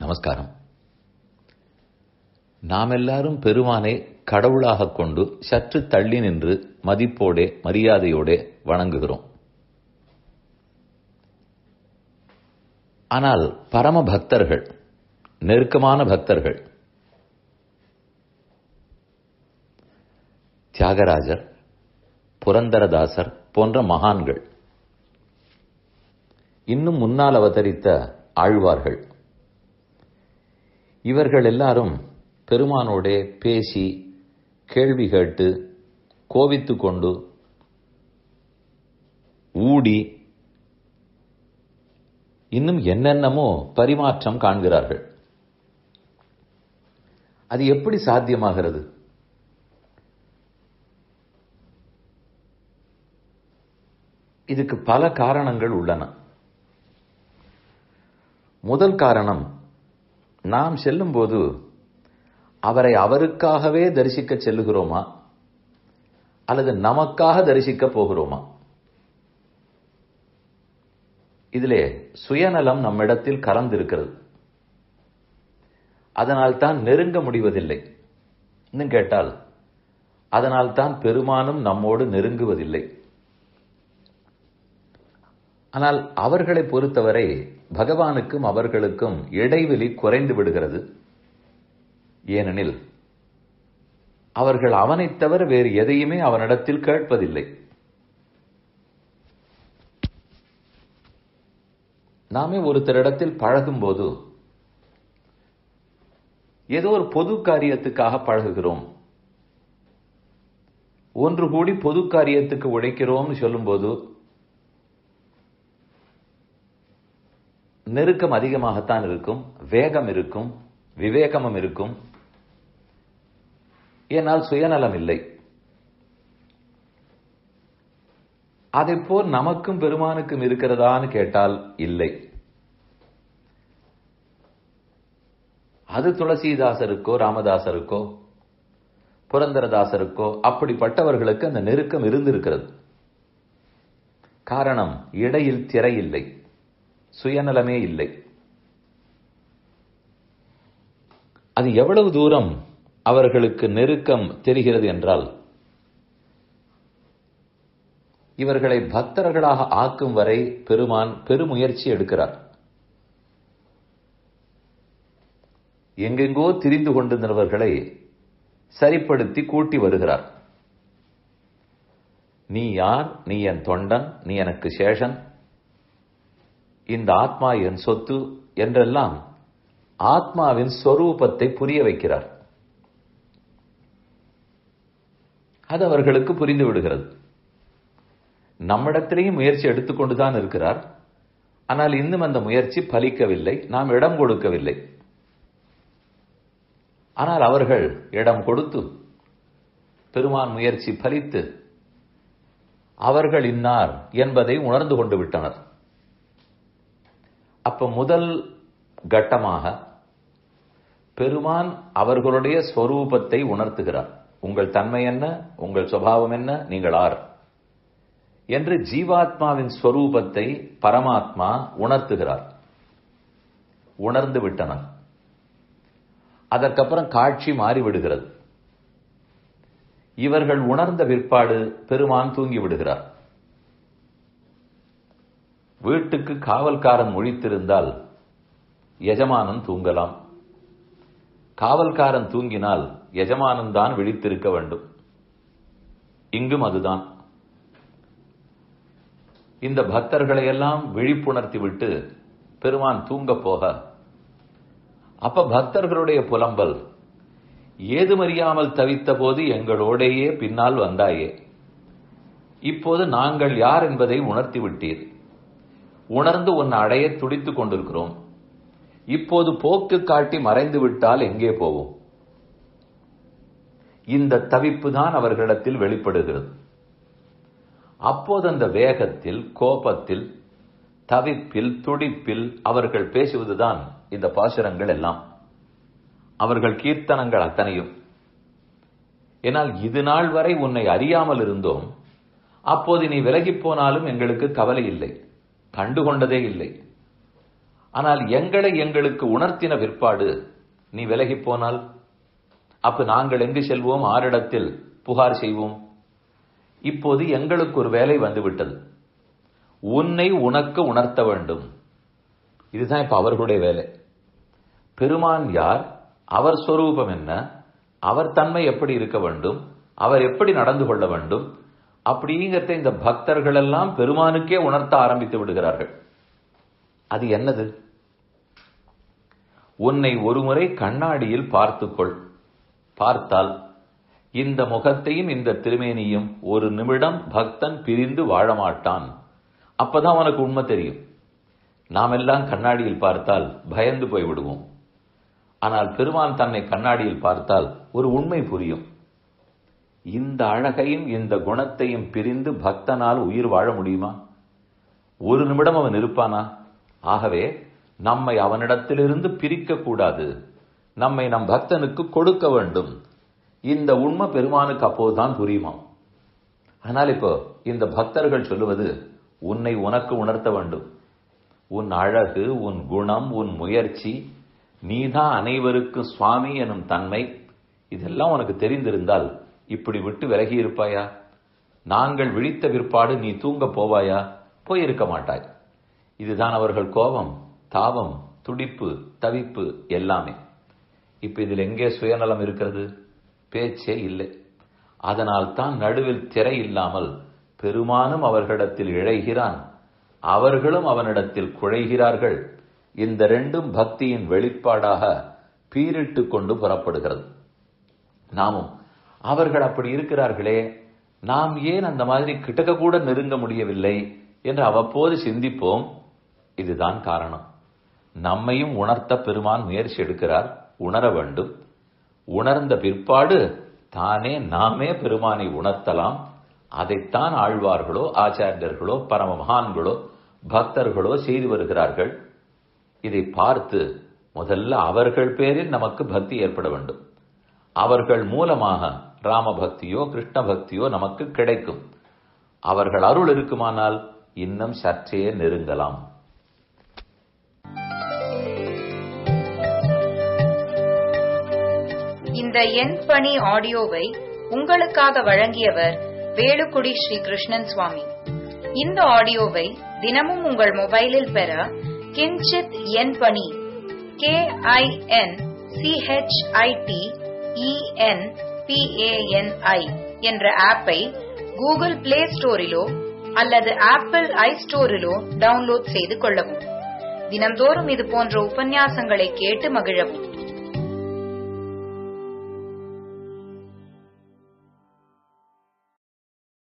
நமஸ்காரம் நாம் எல்லாரும் பெருமானை கடவுளாக கொண்டு சற்று தள்ளி நின்று மதிப்போடே மரியாதையோடே வணங்குகிறோம் ஆனால் பரம பக்தர்கள் நெருக்கமான பக்தர்கள் தியாகராஜர் புரந்தரதாசர் போன்ற மகான்கள் இன்னும் முன்னால் அவதரித்த ஆழ்வார்கள் இவர்கள் எல்லாரும் பெருமானோடே பேசி கேள்வி கேட்டு கோவித்து கொண்டு ஊடி இன்னும் என்னென்னமோ பரிமாற்றம் காண்கிறார்கள் அது எப்படி சாத்தியமாகிறது இதுக்கு பல காரணங்கள் உள்ளன முதல் காரணம் நாம் செல்லும்போது அவரை அவருக்காகவே தரிசிக்க செல்லுகிறோமா அல்லது நமக்காக தரிசிக்க போகிறோமா இதிலே சுயநலம் நம்மிடத்தில் கலந்திருக்கிறது அதனால் தான் நெருங்க முடிவதில்லை இன்னும் கேட்டால் அதனால் தான் பெருமானும் நம்மோடு நெருங்குவதில்லை ஆனால் அவர்களை பொறுத்தவரை பகவானுக்கும் அவர்களுக்கும் இடைவெளி குறைந்து விடுகிறது ஏனெனில் அவர்கள் அவனைத் தவிர வேறு எதையுமே அவனிடத்தில் கேட்பதில்லை நாமே ஒருத்தரிடத்தில் பழகும்போது ஏதோ ஒரு பொது காரியத்துக்காக பழகுகிறோம் ஒன்று கூடி பொது காரியத்துக்கு உழைக்கிறோம்னு சொல்லும்போது நெருக்கம் அதிகமாகத்தான் இருக்கும் வேகம் இருக்கும் விவேகமும் இருக்கும் ஏனால் சுயநலம் இல்லை அதை போல் நமக்கும் பெருமானுக்கும் இருக்கிறதான்னு கேட்டால் இல்லை அது துளசிதாசருக்கோ ராமதாசருக்கோ புரந்தரதாசருக்கோ அப்படிப்பட்டவர்களுக்கு அந்த நெருக்கம் இருந்திருக்கிறது காரணம் இடையில் திரை இல்லை சுயநலமே இல்லை அது எவ்வளவு தூரம் அவர்களுக்கு நெருக்கம் தெரிகிறது என்றால் இவர்களை பக்தர்களாக ஆக்கும் வரை பெருமான் பெருமுயற்சி எடுக்கிறார் எங்கெங்கோ திரிந்து கொண்டிருந்தவர்களை சரிப்படுத்தி கூட்டி வருகிறார் நீ யார் நீ என் தொண்டன் நீ எனக்கு சேஷன் இந்த ஆத்மா என் சொத்து என்றெல்லாம் ஆத்மாவின் ஸ்வரூபத்தை புரிய வைக்கிறார் அது அவர்களுக்கு புரிந்து விடுகிறது நம்மிடத்திலேயும் முயற்சி எடுத்துக்கொண்டுதான் இருக்கிறார் ஆனால் இன்னும் அந்த முயற்சி பலிக்கவில்லை நாம் இடம் கொடுக்கவில்லை ஆனால் அவர்கள் இடம் கொடுத்து பெருமான் முயற்சி பலித்து அவர்கள் இன்னார் என்பதை உணர்ந்து கொண்டு விட்டனர் அப்ப முதல் கட்டமாக பெருமான் அவர்களுடைய ஸ்வரூபத்தை உணர்த்துகிறார் உங்கள் தன்மை என்ன உங்கள் சுவாவம் என்ன நீங்கள் ஆர் என்று ஜீவாத்மாவின் ஸ்வரூபத்தை பரமாத்மா உணர்த்துகிறார் உணர்ந்து விட்டனர் அதற்கப்புறம் காட்சி மாறிவிடுகிறது இவர்கள் உணர்ந்த பிற்பாடு பெருமான் தூங்கி விடுகிறார் வீட்டுக்கு காவல்காரன் முழித்திருந்தால் எஜமானன் தூங்கலாம் காவல்காரன் தூங்கினால் எஜமானன் தான் விழித்திருக்க வேண்டும் இங்கும் அதுதான் இந்த பக்தர்களை எல்லாம் விழிப்புணர்த்தி விட்டு பெருமான் தூங்க போக அப்ப பக்தர்களுடைய புலம்பல் ஏதுமறியாமல் தவித்த போது எங்களோடையே பின்னால் வந்தாயே இப்போது நாங்கள் யார் என்பதை உணர்த்தி விட்டீர் உணர்ந்து உன்னை அடைய துடித்துக் கொண்டிருக்கிறோம் இப்போது போக்கு காட்டி மறைந்து விட்டால் எங்கே போவோம் இந்த தவிப்பு தான் அவர்களிடத்தில் வெளிப்படுகிறது அப்போது அந்த வேகத்தில் கோபத்தில் தவிப்பில் துடிப்பில் அவர்கள் பேசுவதுதான் இந்த பாசுரங்கள் எல்லாம் அவர்கள் கீர்த்தனங்கள் அத்தனையும் ஏனால் இது நாள் வரை உன்னை அறியாமல் இருந்தோம் அப்போது நீ விலகிப் போனாலும் எங்களுக்கு கவலை இல்லை கண்டுகொண்டதே இல்லை ஆனால் எங்களை எங்களுக்கு உணர்த்தின பிற்பாடு நீ விலகி போனால் அப்ப நாங்கள் எங்கு செல்வோம் ஆரிடத்தில் புகார் செய்வோம் இப்போது எங்களுக்கு ஒரு வேலை வந்துவிட்டது உன்னை உனக்கு உணர்த்த வேண்டும் இதுதான் இப்ப அவர்களுடைய வேலை பெருமான் யார் அவர் சொரூபம் என்ன அவர் தன்மை எப்படி இருக்க வேண்டும் அவர் எப்படி நடந்து கொள்ள வேண்டும் அப்படிங்கிறத இந்த பக்தர்கள் எல்லாம் பெருமானுக்கே உணர்த்த ஆரம்பித்து விடுகிறார்கள் அது என்னது உன்னை ஒருமுறை கண்ணாடியில் பார்த்துக்கொள் பார்த்தால் இந்த முகத்தையும் இந்த திருமேனியும் ஒரு நிமிடம் பக்தன் பிரிந்து வாழமாட்டான் அப்பதான் உனக்கு உண்மை தெரியும் நாம் எல்லாம் கண்ணாடியில் பார்த்தால் பயந்து போய் விடுவோம் ஆனால் பெருமான் தன்னை கண்ணாடியில் பார்த்தால் ஒரு உண்மை புரியும் இந்த அழகையும் இந்த குணத்தையும் பிரிந்து பக்தனால் உயிர் வாழ முடியுமா ஒரு நிமிடம் அவன் இருப்பானா ஆகவே நம்மை அவனிடத்திலிருந்து பிரிக்க கூடாது நம்மை நம் பக்தனுக்கு கொடுக்க வேண்டும் இந்த உண்மை பெருமானுக்கு அப்போதுதான் புரியுமா ஆனால் இப்போ இந்த பக்தர்கள் சொல்லுவது உன்னை உனக்கு உணர்த்த வேண்டும் உன் அழகு உன் குணம் உன் முயற்சி நீதான் அனைவருக்கும் சுவாமி எனும் தன்மை இதெல்லாம் உனக்கு தெரிந்திருந்தால் இப்படி விட்டு விலகி இருப்பாயா நாங்கள் விழித்த பிற்பாடு நீ தூங்க போவாயா போயிருக்க மாட்டாய் இதுதான் அவர்கள் கோபம் தாபம் துடிப்பு தவிப்பு எல்லாமே இப்ப இதில் எங்கே சுயநலம் இருக்கிறது பேச்சே இல்லை அதனால் தான் நடுவில் திரை இல்லாமல் பெருமானும் அவர்களிடத்தில் இழைகிறான் அவர்களும் அவனிடத்தில் குழைகிறார்கள் இந்த ரெண்டும் பக்தியின் வெளிப்பாடாக பீரிட்டு கொண்டு புறப்படுகிறது நாமும் அவர்கள் அப்படி இருக்கிறார்களே நாம் ஏன் அந்த மாதிரி கிட்டக்க கூட நெருங்க முடியவில்லை என்று அவ்வப்போது சிந்திப்போம் இதுதான் காரணம் நம்மையும் உணர்த்த பெருமான் முயற்சி எடுக்கிறார் உணர வேண்டும் உணர்ந்த பிற்பாடு தானே நாமே பெருமானை உணர்த்தலாம் அதைத்தான் ஆழ்வார்களோ ஆச்சாரியர்களோ பரம மகான்களோ பக்தர்களோ செய்து வருகிறார்கள் இதை பார்த்து முதல்ல அவர்கள் பேரில் நமக்கு பக்தி ஏற்பட வேண்டும் அவர்கள் மூலமாக ராம பக்தியோ கிருஷ்ண பக்தியோ நமக்கு கிடைக்கும் அவர்கள் அருள் இருக்குமானால் இன்னும் சற்றே நெருங்கலாம் இந்த எண் பணி ஆடியோவை உங்களுக்காக வழங்கியவர் வேலுக்குடி ஸ்ரீ கிருஷ்ணன் சுவாமி இந்த ஆடியோவை தினமும் உங்கள் மொபைலில் பெற கிஞ்சித் எண் பணி கே ஐ என் சிஹெச்ஐடி இஎன் பிஏஎன்ஐ என்ற ஆப்பை கூகுள் பிளே ஸ்டோரிலோ அல்லது ஆப்பிள் ஐ ஸ்டோரிலோ டவுன்லோட் செய்து கொள்ளவும் தினம்தோறும் இது போன்ற உபன்யாசங்களை கேட்டு மகிழவும்